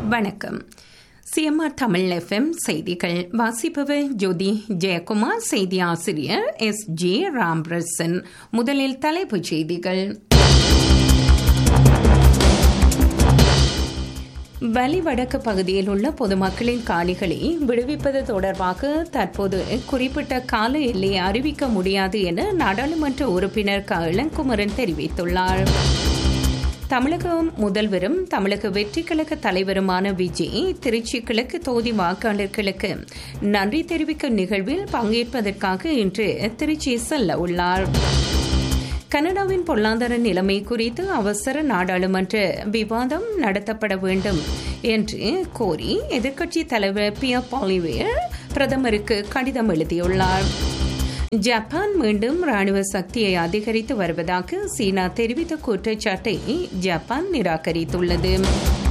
வணக்கம் CMR Tamil FM செய்திகள் வாசிப்பவர் ஜோதி ஜெயக்குமார் செய்தி ஆசிரியர் எஸ் ஜே ராம்ரசன் முதலில் தலைப்புச் செய்திகள் வலி வடக்கு பகுதியில் உள்ள பொதுமக்களின் காணிகளை விடுவிப்பது தொடர்பாக தற்போது குறிப்பிட்ட கால எல்லையை அறிவிக்க முடியாது என நாடாளுமன்ற உறுப்பினர் க இளங்குமரன் தெரிவித்துள்ளார் தமிழக முதல்வரும் தமிழக வெற்றி கழக தலைவருமான விஜய் திருச்சி கிழக்கு தொகுதி வாக்காளர்களுக்கு நன்றி தெரிவிக்கும் நிகழ்வில் பங்கேற்பதற்காக இன்று திருச்சி செல்ல உள்ளார் கனடாவின் பொருளாதார நிலைமை குறித்து அவசர நாடாளுமன்ற விவாதம் நடத்தப்பட வேண்டும் என்று கோரி எதிர்க்கட்சி தலைவர் பியா பாலிவேர் பிரதமருக்கு கடிதம் எழுதியுள்ளார் ஜப்பான் மீண்டும் ராணுவ சக்தியை அதிகரித்து வருவதாக சீனா தெரிவித்த குற்றச்சாட்டை ஜப்பான் நிராகரித்துள்ளது